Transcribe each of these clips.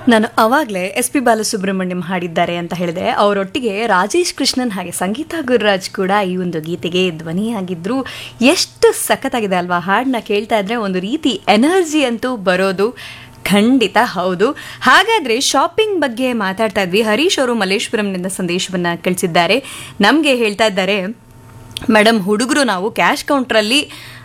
ನಾನು ಅವಾಗಲೇ S P Balasubrahmanyam ಹಾಡಿದ್ದಾರೆ ಅಂತ ಹೇಳಿದೆ ಅವರೊಟ್ಟಿಗೆ ರಾಜೇಶ್ ಕೃಷ್ಣನ್ ಹಾಗೆ ಸಂಗೀತ ಗುರುರಾಜ್ ಕೂಡ ಈ ಒಂದು ಗೀತೆಗೆ ಧ್ವನಿಯಾಗಿದ್ರು ಎಷ್ಟು ಸಖತ್ತಾಗಿದೆ ಅಲ್ವಾ ಹಾಡನ್ನ ಕೇಳ್ತಾ ಇದ್ರೆ ಒಂದು ರೀತಿ ಎನರ್ಜಿ ಅಂತೂ ಬರೋದು ಖಂಡಿತ ಹೌದು ಹಾಗಾದ್ರೆ ಶಾಪಿಂಗ್ ಬಗ್ಗೆ ಮಾತಾಡ್ತಾ ಇದ್ವಿ ಹರೀಶ್ ಅವರು ಮಲ್ಲೇಶ್ವರಂನಿಂದ ಸಂದೇಶವನ್ನ ಕಳಿಸಿದ್ದಾರೆ ನಮಗೆ ಹೇಳ್ತಾ ಇದ್ದಾರೆ ಮೇಡಮ್ ಹುಡುಗರು ನಾವು ಕ್ಯಾಶ್ ಕೌಂಟ್ರಲ್ಲಿ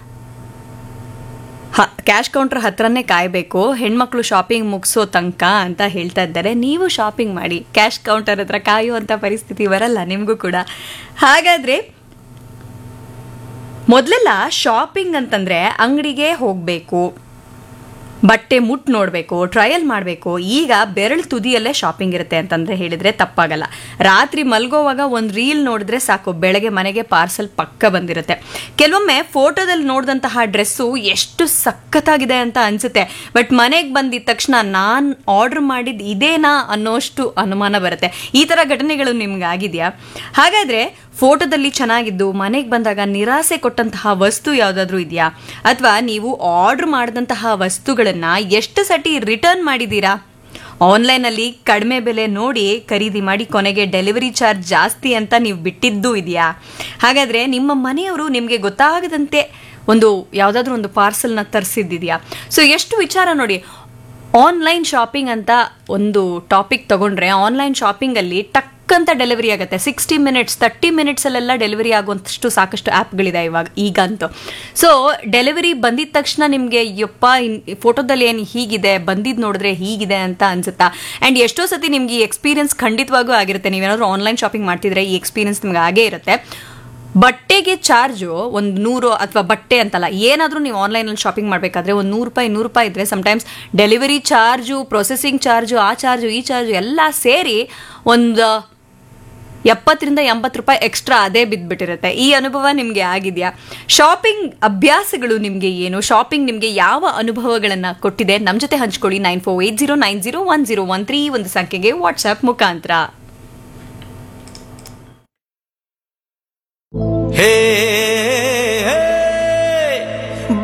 ಹ ಕ್ಯಾಶ್ ಕೌಂಟರ್ ಹತ್ರನೇ ಕಾಯಬೇಕು ಹೆಣ್ಮಕ್ಳು ಶಾಪಿಂಗ್ ಮುಗಿಸೋ ತನಕ ಅಂತ ಹೇಳ್ತಾ ಇದ್ದಾರೆ ನೀವು ಶಾಪಿಂಗ್ ಮಾಡಿ ಕ್ಯಾಶ್ ಕೌಂಟರ್ ಹತ್ರ ಕಾಯುವಂಥ ಪರಿಸ್ಥಿತಿ ಬರಲ್ಲ ನಿಮಗೂ ಕೂಡ ಹಾಗಾದರೆ ಮೊದಲೆಲ್ಲ ಶಾಪಿಂಗ್ ಅಂತಂದರೆ ಅಂಗಡಿಗೆ ಹೋಗಬೇಕು ಬಟ್ಟೆ ಮುಟ್ಟು ನೋಡಬೇಕು ಟ್ರಯಲ್ ಮಾಡಬೇಕು ಈಗ ಬೆರಳು ತುದಿಯಲ್ಲೇ ಶಾಪಿಂಗ್ ಇರುತ್ತೆ ಅಂತಂದ್ರೆ ಹೇಳಿದ್ರೆ ತಪ್ಪಾಗಲ್ಲ ರಾತ್ರಿ ಮಲ್ಗೋವಾಗ ಒಂದು ರೀಲ್ ನೋಡಿದ್ರೆ ಸಾಕು ಬೆಳಗ್ಗೆ ಮನೆಗೆ ಪಾರ್ಸಲ್ ಪಕ್ಕ ಬಂದಿರುತ್ತೆ ಕೆಲವೊಮ್ಮೆ ಫೋಟೋದಲ್ಲಿ ನೋಡಿದಂತಹ ಡ್ರೆಸ್ಸು ಎಷ್ಟು ಸಖತ್ತಾಗಿದೆ ಅಂತ ಅನ್ಸುತ್ತೆ ಬಟ್ ಮನೆಗೆ ಬಂದಿದ ತಕ್ಷಣ ನಾನು ಆರ್ಡರ್ ಮಾಡಿದ್ದು ಇದೇನಾ ಅನ್ನೋಷ್ಟು ಅನುಮಾನ ಬರುತ್ತೆ ಈ ಥರ ಘಟನೆಗಳು ನಿಮ್ಗೆ ಆಗಿದೆಯಾ ಹಾಗಾದರೆ ಫೋಟೋದಲ್ಲಿ ಚೆನ್ನಾಗಿದ್ದು ಮನೆಗೆ ಬಂದಾಗ ನಿರಾಸೆ ಕೊಟ್ಟಂತಹ ವಸ್ತು ಯಾವುದಾದ್ರೂ ಇದೆಯಾ ಅಥವಾ ನೀವು ಆರ್ಡರ್ ಮಾಡಿದಂತಹ ವಸ್ತುಗಳನ್ನು ಎಷ್ಟು ಸತಿ ರಿಟರ್ನ್ ಮಾಡಿದ್ದೀರಾ ಆನ್ಲೈನಲ್ಲಿ ಕಡಿಮೆ ಬೆಲೆ ನೋಡಿ ಖರೀದಿ ಮಾಡಿ ಕೊನೆಗೆ ಡೆಲಿವರಿ ಚಾರ್ಜ್ ಜಾಸ್ತಿ ಅಂತ ನೀವು ಬಿಟ್ಟಿದ್ದು ಇದೆಯಾ ಹಾಗಾದರೆ ನಿಮ್ಮ ಮನೆಯವರು ನಿಮಗೆ ಗೊತ್ತಾಗದಂತೆ ಒಂದು ಯಾವುದಾದ್ರೂ ಒಂದು ಪಾರ್ಸಲ್ನ ತರಿಸಿದ್ದಿದೆಯಾ ಸೊ ಎಷ್ಟು ವಿಚಾರ ನೋಡಿ ಆನ್ಲೈನ್ ಶಾಪಿಂಗ್ ಅಂತ ಒಂದು ಟಾಪಿಕ್ ತಗೊಂಡ್ರೆ ಆನ್ಲೈನ್ ಶಾಪಿಂಗಲ್ಲಿ ಟಕ್ ಅಂತ ಡೆಲಿವರಿ ಆಗುತ್ತೆ ಸಿಕ್ಸ್ಟಿ ಮಿನಿಟ್ಸ್ ತರ್ಟಿ ಮಿನಿಟ್ಸಲ್ಲೆಲ್ಲ ಡೆಲಿವರಿ ಆಗುವಂಥಷ್ಟು ಸಾಕಷ್ಟು ಆ್ಯಪ್ಗಳಿದೆ ಇವಾಗ ಈಗಂತೂ ಸೊ ಡೆಲಿವರಿ ಬಂದಿದ ತಕ್ಷಣ ನಿಮಗೆ ಯಪ್ಪ ಫೋಟೋದಲ್ಲಿ ಏನು ಹೀಗಿದೆ ಬಂದಿದ್ದು ನೋಡಿದ್ರೆ ಹೀಗಿದೆ ಅಂತ ಅನ್ಸುತ್ತಾ ಆ್ಯಂಡ್ ಎಷ್ಟೋ ಸತಿ ನಿಮ್ಗೆ ಈ ಎಕ್ಸ್ಪೀರಿಯನ್ಸ್ ಖಂಡಿತವಾಗೂ ಆಗಿರುತ್ತೆ ನೀವೇನಾದ್ರೂ ಆನ್ಲೈನ್ ಶಾಪಿಂಗ್ ಮಾಡ್ತಿದ್ರೆ ಈ ಎಕ್ಸ್ಪೀರಿಯನ್ಸ್ ನಿಮ್ಗೆ ಆಗೇ ಇರುತ್ತೆ ಬಟ್ಟೆಗೆ ಚಾರ್ಜು ಒಂದು ನೂರು ಅಥವಾ ಬಟ್ಟೆ ಅಂತಲ್ಲ ಏನಾದರೂ ನೀವು ಆನ್ಲೈನಲ್ಲಿ ಶಾಪಿಂಗ್ ಮಾಡಬೇಕಾದ್ರೆ ಒಂದು ನೂರು ರೂಪಾಯಿ ನೂರು ರೂಪಾಯಿ ಇದ್ದರೆ sometimes delivery charge processing charge ಆ ಚಾರ್ಜು ಈ ಚಾರ್ಜು ಎಲ್ಲ ಸೇರಿ ಒಂದು ಎಪ್ಪತ್ತರಿಂದ ಎಂಬತ್ತು ರೂಪಾಯಿ ಎಕ್ಸ್ಟ್ರಾ ಅದೇ ಬಿದ್ದುಬಿಟ್ಟಿರುತ್ತೆ ಈ ಅನುಭವ ನಿಮಗೆ ಆಗಿದೆಯಾ ಶಾಪಿಂಗ್ ಅಭ್ಯಾಸಗಳು ನಿಮಗೆ ಏನು ಶಾಪಿಂಗ್ ನಿಮಗೆ ಯಾವ ಅನುಭವಗಳನ್ನು ಕೊಟ್ಟಿದೆ ನಮ್ಮ ಜೊತೆ ಹಂಚ್ಕೊಳ್ಳಿ nine four eight zero nine zero one zero one three ಒಂದು ಸಂಖ್ಯೆಗೆ ವಾಟ್ಸಪ್ ಮುಖಾಂತರ ಹೇ